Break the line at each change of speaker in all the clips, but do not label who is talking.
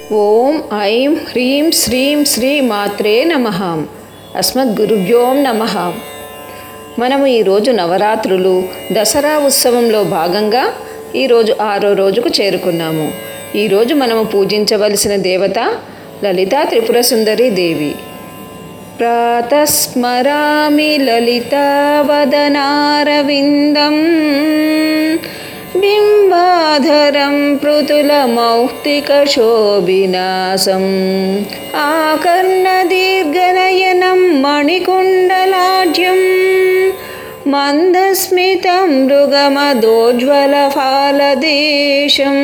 ఓం ఐం హ్రీం శ్రీం శ్రీ మాత్రే నమ అస్మద్గురుభ్యోం నమ మనము ఈరోజు నవరాత్రులు దసరా ఉత్సవంలో భాగంగా ఈరోజు ఆరో రోజుకు చేరుకున్నాము ఈరోజు మనము పూజించవలసిన దేవత లలితా త్రిపుర సుందరి దేవి ప్రాతస్మరామి లలితావదనారవిందం బింబాధరం పృతులమౌక్తికశోభినాశం ఆకర్ణదీర్ఘనయనం మణికుండలాఢ్యం మందస్మితం మృగమదోజ్వలఫాలదేశం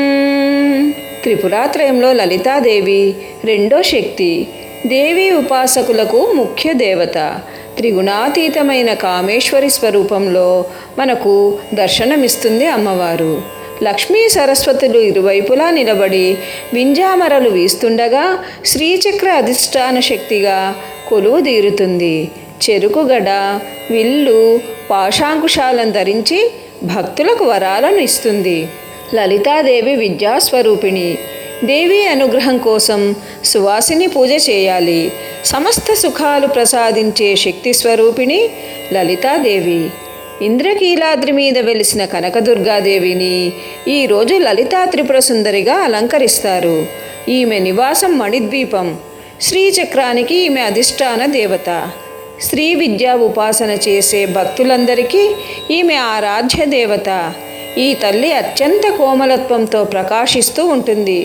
త్రిపురాత్రయంలో లలితాదేవి రెండో శక్తి దేవి ఉపాసకులకు ముఖ్య దేవత త్రిగుణాతీతమైన కామేశ్వరి స్వరూపంలో మనకు దర్శనమిస్తుంది అమ్మవారు లక్ష్మీ సరస్వతులు ఇరువైపులా నిలబడి వింజామరలు వీస్తుండగా శ్రీచక్ర అధిష్టాన శక్తిగా కొలువు తీరుతుంది చెరుకుగడ విల్లు పాశాంకుశాలను ధరించి భక్తులకు వరాలను ఇస్తుంది లలితాదేవి విద్యాస్వరూపిణి దేవి అనుగ్రహం కోసం సువాసిని పూజ చేయాలి సమస్త సుఖాలు ప్రసాదించే శక్తి స్వరూపిణి లలితాదేవి ఇంద్రకీలాద్రి మీద వెలిసిన కనకదుర్గాదేవిని ఈరోజు లలితా త్రిపుర సుందరిగా అలంకరిస్తారు ఈమె నివాసం మణిద్వీపం శ్రీచక్రానికి ఈమె అధిష్టాన దేవత స్త్రీ విద్యా ఉపాసన చేసే భక్తులందరికీ ఈమె ఆరాధ్య దేవత ఈ తల్లి అత్యంత కోమలత్వంతో ప్రకాశిస్తూ ఉంటుంది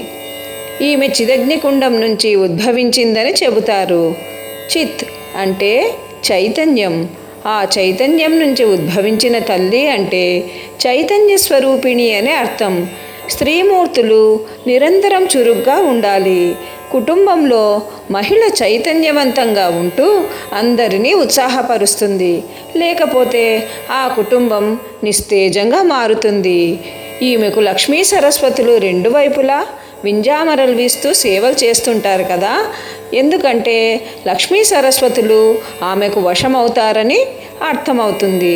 ఈమె చిదగ్నికుండం నుంచి ఉద్భవించిందని చెబుతారు చిత్ అంటే చైతన్యం ఆ చైతన్యం నుంచి ఉద్భవించిన తల్లి అంటే చైతన్య స్వరూపిణి అనే అర్థం స్త్రీమూర్తులు నిరంతరం చురుగ్గా ఉండాలి కుటుంబంలో మహిళ చైతన్యవంతంగా ఉంటూ అందరినీ ఉత్సాహపరుస్తుంది లేకపోతే ఆ కుటుంబం నిస్తేజంగా మారుతుంది ఈమెకు లక్ష్మీ సరస్వతులు రెండు వైపులా వింజామరలు వీస్తూ సేవలు చేస్తుంటారు కదా ఎందుకంటే లక్ష్మీ సరస్వతులు ఆమెకు వశమవుతారని అర్థమవుతుంది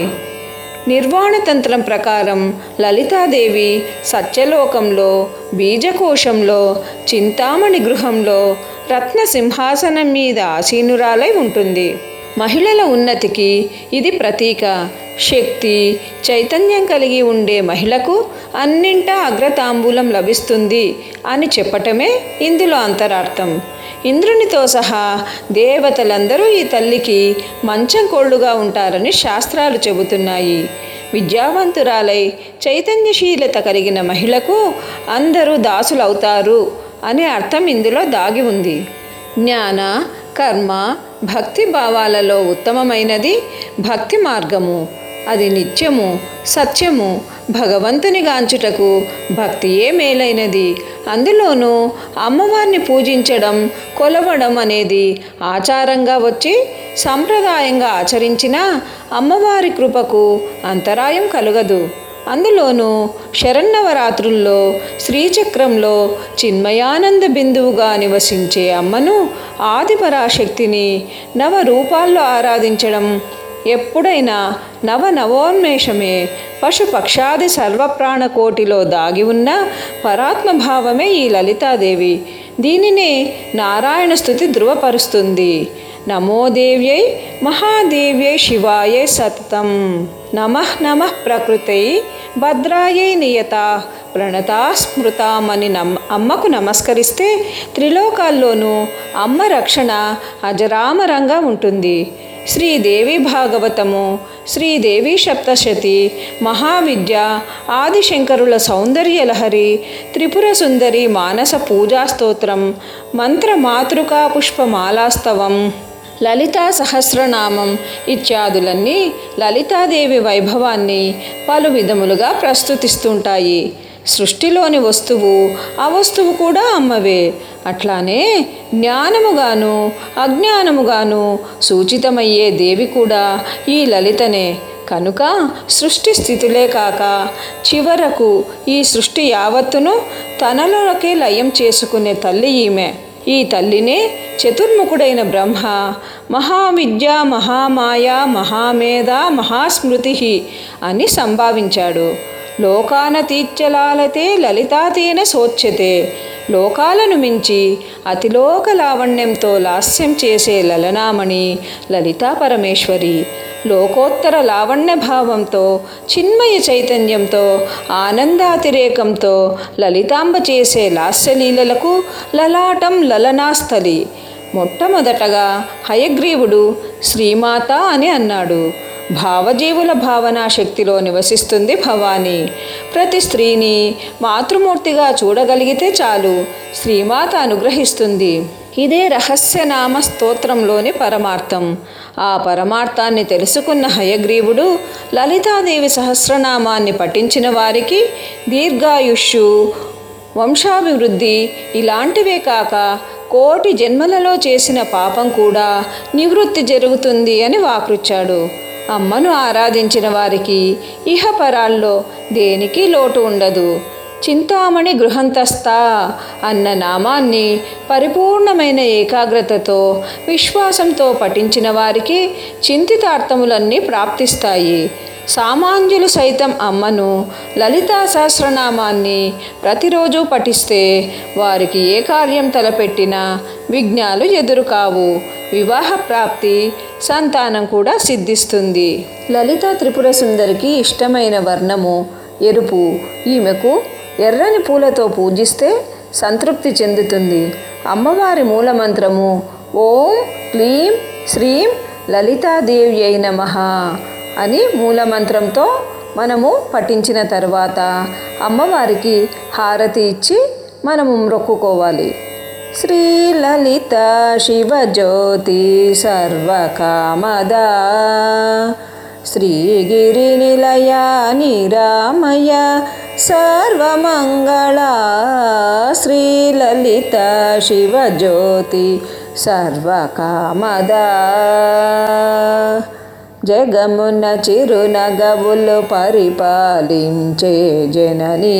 నిర్వాణ తంత్రం ప్రకారం లలితాదేవి సత్యలోకంలో బీజకోశంలో చింతామణి గృహంలో రత్న సింహాసనం మీద ఆసీనురాలై ఉంటుంది మహిళల ఉన్నతికి ఇది ప్రతీక శక్తి చైతన్యం కలిగి ఉండే మహిళకు అన్నింటా అగ్రతాంబూలం లభిస్తుంది అని చెప్పటమే ఇందులో అంతరార్థం ఇంద్రునితో సహా దేవతలందరూ ఈ తల్లికి మంచం కోళ్ళుగా ఉంటారని శాస్త్రాలు చెబుతున్నాయి విద్యావంతురాలై చైతన్యశీలత కలిగిన మహిళకు అందరూ దాసులవుతారు అనే అర్థం ఇందులో దాగి ఉంది జ్ఞాన కర్మ భక్తి భావాలలో ఉత్తమమైనది భక్తి మార్గము అది నిత్యము సత్యము భగవంతుని గాంచుటకు భక్తియే మేలైనది అందులోనూ అమ్మవారిని పూజించడం కొలవడం అనేది ఆచారంగా వచ్చి సంప్రదాయంగా ఆచరించిన అమ్మవారి కృపకు అంతరాయం కలుగదు అందులోనూ శరన్నవరాత్రుల్లో శ్రీచక్రంలో చిన్మయానంద బిందువుగా నివసించే అమ్మను ఆదిపరాశక్తిని నవ రూపాల్లో ఆరాధించడం ఎప్పుడైనా నవ నవోన్మేషమే పశు పక్షాది సర్వప్రాణ కోటిలో దాగి ఉన్న పరాత్మభావమే ఈ లలితాదేవి దీనినే నారాయణ స్థుతి ధృవపరుస్తుంది నమో దేవ్యై మహాదేవ్యై శివాయై సతతం నమ నమ ప్రకృతై భద్రాయై నియత ప్రణతా స్మృతామని నమ్ అమ్మకు నమస్కరిస్తే త్రిలోకాల్లోనూ అమ్మ రక్షణ అజరామరంగా ఉంటుంది శ్రీదేవి భాగవతము శ్రీదేవి సప్తశతి మహావిద్య ఆదిశంకరుల సౌందర్యలహరి త్రిపుర సుందరి మానస పూజాస్తోత్రం మంత్ర మాతృకా పుష్పమాలాస్తవం లలితా సహస్రనామం ఇత్యాదులన్నీ లలితాదేవి వైభవాన్ని పలు విధములుగా ప్రస్తుతిస్తుంటాయి సృష్టిలోని వస్తువు ఆ వస్తువు కూడా అమ్మవే అట్లానే జ్ఞానముగాను అజ్ఞానముగాను సూచితమయ్యే దేవి కూడా ఈ లలితనే కనుక సృష్టి స్థితులే కాక చివరకు ఈ సృష్టి యావత్తును తనలోకే లయం చేసుకునే తల్లి ఈమె ఈ తల్లినే చతుర్ముఖుడైన బ్రహ్మ మహావిద్య మహామాయ మహామేధ మహాస్మృతి అని సంభావించాడు లోకాన తీర్చలాలతే లలితాతేన సోచ్యతే లోకాలను మించి అతిలోక లావణ్యంతో లాస్యం చేసే లలనామణి లలితా పరమేశ్వరి లోకోత్తర లావణ్య భావంతో చిన్మయ చైతన్యంతో ఆనందాతిరేకంతో లలితాంబ చేసే లాస్యలీలలకు లలాటం లలనాస్థలి మొట్టమొదటగా హయగ్రీవుడు శ్రీమాత అని అన్నాడు భావజీవుల భావనా శక్తిలో నివసిస్తుంది భవాని ప్రతి స్త్రీని మాతృమూర్తిగా చూడగలిగితే చాలు శ్రీమాత అనుగ్రహిస్తుంది ఇదే రహస్యనామ స్తోత్రంలోని పరమార్థం ఆ పరమార్థాన్ని తెలుసుకున్న హయగ్రీవుడు లలితాదేవి సహస్రనామాన్ని పఠించిన వారికి దీర్ఘాయుష్యు వంశాభివృద్ధి ఇలాంటివే కాక కోటి జన్మలలో చేసిన పాపం కూడా నివృత్తి జరుగుతుంది అని వాకృచ్చాడు అమ్మను ఆరాధించిన వారికి ఇహపరాల్లో దేనికి లోటు ఉండదు చింతామణి గృహంతస్థ అన్న నామాన్ని పరిపూర్ణమైన ఏకాగ్రతతో విశ్వాసంతో పఠించిన వారికి చింతితార్థములన్నీ ప్రాప్తిస్తాయి సామాన్యులు సైతం అమ్మను లలితా సహస్రనామాన్ని ప్రతిరోజు పఠిస్తే వారికి ఏ కార్యం తలపెట్టినా విఘ్నాలు ఎదురు కావు వివాహ ప్రాప్తి సంతానం కూడా సిద్ధిస్తుంది లలిత త్రిపుర సుందరికి ఇష్టమైన వర్ణము ఎరుపు ఈమెకు ఎర్రని పూలతో పూజిస్తే సంతృప్తి చెందుతుంది అమ్మవారి మూలమంత్రము ఓం క్లీం శ్రీం లలితాదేవి అయి నమః అని మూలమంత్రంతో మనము పఠించిన తర్వాత అమ్మవారికి హారతి ఇచ్చి మనము మొక్కుకోవాలి శ్రీలలిత శివజ్యోతి సర్వకామదా శ్రీగిరి నిలయ నిరామయ సర్వమంగళ శ్రీలలిత శివజ్యోతి సర్వకామదా జగమున చిరునగవులు పరిపాలించే జననీ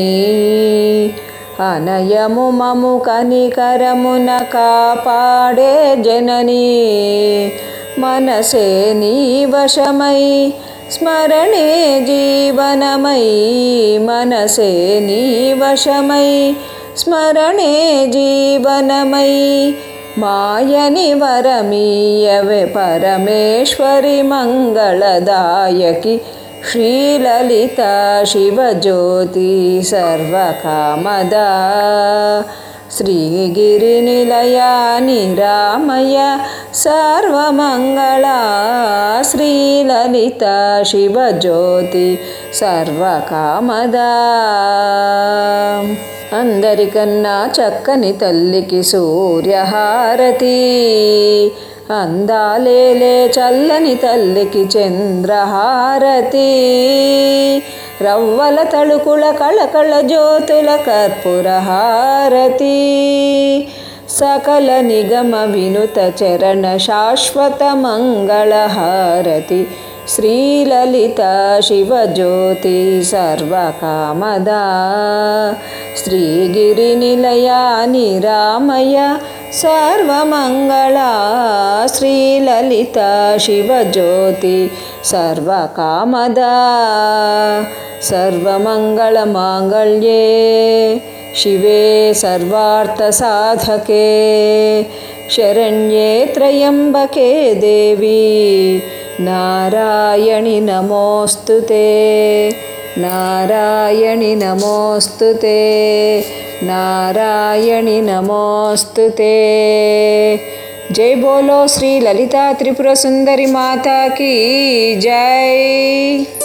అనయము మము కనికరమున కాపాడే జననీ మనసే నీ వశమై స్మరణే జీవనమై మనసే నీ వశమై స్మరణే జీవనమై మాయని వరమీయవే పరమేశ్వరి మంగళదాయకి శ్రీలలిత శివజ్యోతి సర్వకామదా శ్రీగిరి నిలయ నిరామయ సర్వమంగళ శ్రీలలిత శివజ్యోతి సర్వకామదా అందరికన్నా చక్కని తల్లికి సూర్యహారతి అందాలేలే చల్లని తల్లికి చంద్రహారతి రవ్వల తళుకుల కళకళ జ్యోతుల కర్పూరహారతి సకల నిగమ వినుత చరణ శాశ్వత మంగళహారతి శ్రీలలిత శివజ్యోతి సర్వకామదా శ్రీగిరి నిలయ నిరామయ సర్వమంగళ శ్రీలలిత శివజ్యోతి సర్వకామదా సర్వమంగళమాంగళ్యే శివే సర్వార్థసాధకే శరణ్యే త్రయంబకే దేవి నారాయణి నమోऽस्तु ते నారాయణి నమోऽस्तु ते నారాయణి నమోऽस्तु ते జై బోలో శ్రీ లలితా త్రిపుర సుందరి మాతాకి జై